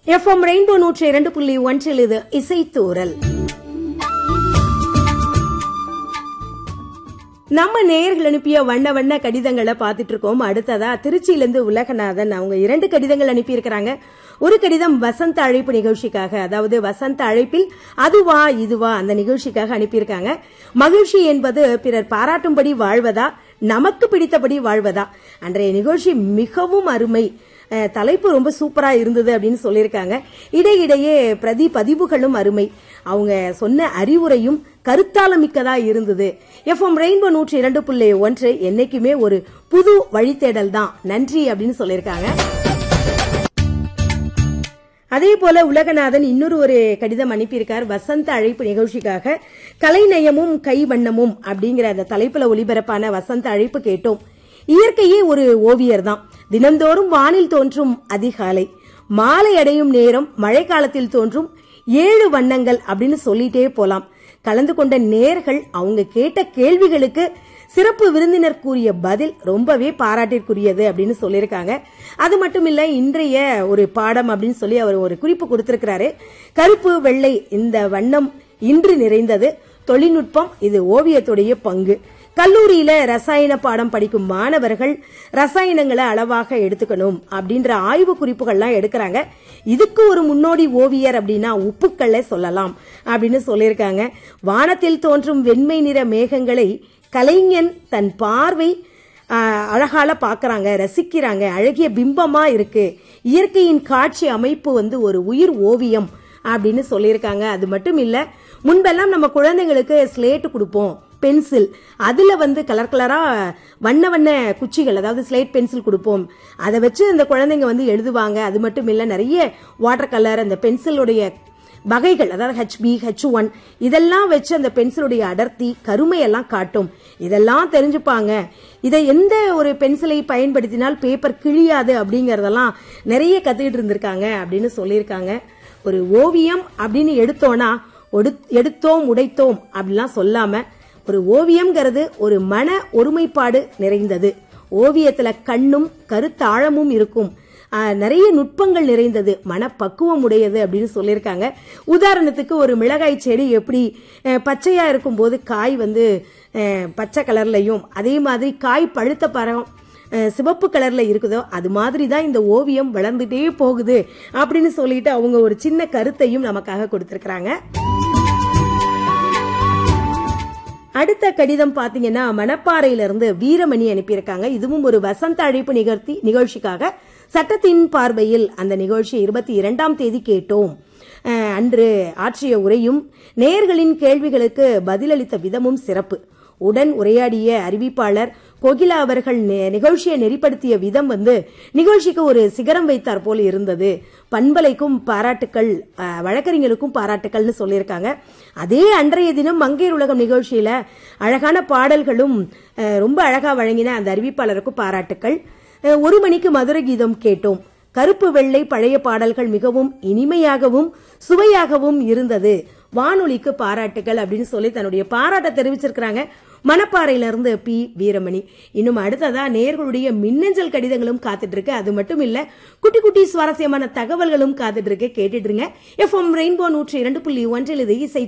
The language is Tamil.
எஃப்எம் ரெயின்போ நூற்றி இரண்டு புள்ளி ஒன்றில் இது இசைத்தூரல் நம்ம நேயர்கள் அனுப்பிய வண்ண வண்ண கடிதங்களை பார்த்துட்டு இருக்கோம் அடுத்ததா திருச்சியிலிருந்து உலகநாதன் அவங்க இரண்டு கடிதங்கள் அனுப்பியிருக்கிறாங்க ஒரு கடிதம் வசந்த அழைப்பு நிகழ்ச்சிக்காக அதாவது வசந்த அழைப்பில் அதுவா இதுவா அந்த நிகழ்ச்சிக்காக அனுப்பியிருக்காங்க மகிழ்ச்சி என்பது பிறர் பாராட்டும்படி வாழ்வதா நமக்கு பிடித்தபடி வாழ்வதா அன்றைய நிகழ்ச்சி மிகவும் அருமை அஹ், தலைப்பு ரொம்ப சூப்பரா இருந்தது அப்படின்னு சொல்லியிருக்காங்க இடையிடையே பிரதி பதிவுகளும் அருமை அவங்க சொன்ன அறிவுரையும் கருத்தாளமிக்கதா இருந்தது எஃப்எம் ரெயின்போ நூற்றி இரண்டு புள்ளி ஒன்று என்னைக்குமே ஒரு புது வழித்தேடல் தான் நன்றி அப்படின்னு சொல்லியிருக்காங்க அதே போல உலகநாதன் இன்னொரு ஒரு கடிதம் அனுப்பியிருக்கார் வசந்த அழைப்பு நிகழ்ச்சிக்காக கலைநயமும் கைவண்ணமும் அப்படிங்கிற அந்த தலைப்புல ஒளிபரப்பான வசந்த அழைப்பு கேட்டோம் இயற்கையே ஒரு ஓவியர் தான் தினந்தோறும் வானில் தோன்றும் அதிகாலை மாலை அடையும் நேரம் மழைக்காலத்தில் தோன்றும் ஏழு வண்ணங்கள் அப்படின்னு சொல்லிட்டே போலாம் கலந்து கொண்ட நேர்கள் அவங்க கேட்ட கேள்விகளுக்கு சிறப்பு விருந்தினர் கூறிய பதில் ரொம்பவே பாராட்டிற்குரியது அப்படின்னு சொல்லியிருக்காங்க அது மட்டும் இல்ல இன்றைய ஒரு பாடம் அப்படின்னு சொல்லி அவர் ஒரு குறிப்பு கொடுத்திருக்கிறாரு கருப்பு வெள்ளை இந்த வண்ணம் இன்று நிறைந்தது தொழில்நுட்பம் இது ஓவியத்துடைய பங்கு கல்லூரியில ரசாயன பாடம் படிக்கும் மாணவர்கள் ரசாயனங்களை அளவாக எடுத்துக்கணும் அப்படின்ற ஆய்வு குறிப்புகள்லாம் எடுக்கிறாங்க இதுக்கு ஒரு முன்னோடி ஓவியர் அப்படின்னா உப்புக்களை சொல்லலாம் அப்படின்னு சொல்லியிருக்காங்க வானத்தில் தோன்றும் வெண்மை நிற மேகங்களை கலைஞன் தன் பார்வை ஆஹ், அழகால பாக்குறாங்க ரசிக்கிறாங்க அழகிய பிம்பமா இருக்கு இயற்கையின் காட்சி அமைப்பு வந்து ஒரு உயிர் ஓவியம் அப்படின்னு சொல்லியிருக்காங்க அது மட்டும் இல்ல முன்பெல்லாம் நம்ம குழந்தைங்களுக்கு ஸ்லேட் கொடுப்போம் பென்சில் அதுல வந்து கலர் கலரா வண்ண வண்ண குச்சிகள் அதாவது ஸ்லேட் பென்சில் கொடுப்போம் அதை வச்சு அந்த குழந்தைங்க வந்து எழுதுவாங்க அது மட்டும் இல்ல நிறைய வாட்டர் கலர் அந்த பென்சிலுடைய வகைகள் அதாவது ஹெச்பி ஹெச் ஒன் இதெல்லாம் வச்சு அந்த பென்சிலுடைய அடர்த்தி கருமையெல்லாம் காட்டும் இதெல்லாம் தெரிஞ்சுப்பாங்க இதை எந்த ஒரு பென்சிலை பயன்படுத்தினால் பேப்பர் கிழியாது அப்படிங்கறதெல்லாம் நிறைய கத்துக்கிட்டு இருந்திருக்காங்க அப்படின்னு சொல்லியிருக்காங்க ஒரு ஓவியம் அப்படின்னு எடுத்தோம்னா ஒடு- எடுத்தோம் உடைத்தோம் அப்படிலாம் சொல்லாம ஒரு ஓவியம்ங்கிறது ஒரு மன ஒருமைப்பாடு நிறைந்தது ஓவியத்துல கண்ணும் கருத்தாழமும் இருக்கும் ஆஹ், நிறைய நுட்பங்கள் நிறைந்தது மனப்பக்குவம் உடையது அப்படின்னு சொல்லியிருக்காங்க உதாரணத்துக்கு ஒரு மிளகாய் செடி எப்படி அஹ், பச்சையா இருக்கும்போது காய் வந்து அஹ், பச்சை கலர்லயும் அதே மாதிரி காய் பழுத்த பழம் அஹ், சிவப்பு கலர்ல இருக்குதோ அது மாதிரி தான் இந்த ஓவியம் வளர்ந்துட்டே போகுது அப்படின்னு சொல்லிட்டு அவங்க ஒரு சின்ன கருத்தையும் நமக்காக கொடுத்திருக்கிறாங்க அடுத்த கடிதம் பாத்தீங்கன்னா மணப்பாறையில இருந்து வீரமணி அனுப்பியிருக்காங்க இதுவும் ஒரு வசந்த அழைப்பு நிகழ்த்தி நிகழ்ச்சிக்காக சட்டத்தின் பார்வையில் அந்த நிகழ்ச்சி இருபத்தி இரண்டாம் தேதி கேட்டோம் அஹ், அன்று ஆற்றிய உரையும் நேயர்களின் கேள்விகளுக்கு பதிலளித்த விதமும் சிறப்பு உடன் உரையாடிய அறிவிப்பாளர் கோகிலா அவர்கள் நெ- நிகழ்ச்சியை நெறிப்படுத்திய விதம் வந்து நிகழ்ச்சிக்கு ஒரு சிகரம் வைத்தார் போல் இருந்தது பண்பலைக்கும் பாராட்டுக்கள் அஹ், வழக்கறிஞருக்கும் பாராட்டுக்கள்னு சொல்லியிருக்காங்க அதே அன்றைய தினம் மங்கையர் உலகம் நிகழ்ச்சியில அழகான பாடல்களும் அஹ், ரொம்ப அழகா வழங்கின அந்த அறிவிப்பாளருக்கும் பாராட்டுக்கள் அஹ், ஒரு மணிக்கு மதுரை கீதம் கேட்டோம் கருப்பு வெள்ளை பழைய பாடல்கள் மிகவும் இனிமையாகவும் சுவையாகவும் இருந்தது வானொலிக்கு பாராட்டுகள் அப்படின்னு சொல்லி தன்னுடைய பாராட்டை தெரிவிச்சிருக்கிறாங்க மணப்பாறையில இருந்து பி வீரமணி இன்னும் அடுத்ததா நேர்களுடைய மின்னஞ்சல் கடிதங்களும் காத்துட்டு இருக்கு அது மட்டும் இல்ல குட்டி குட்டி சுவாரஸ்யமான தகவல்களும் காத்துட்டு இருக்கு கேட்டுட்டு இருங்க எஃப்எம் ரெயின்போ நூற்றி இரண்டு புள்ளி ஒன்றில் இது இசை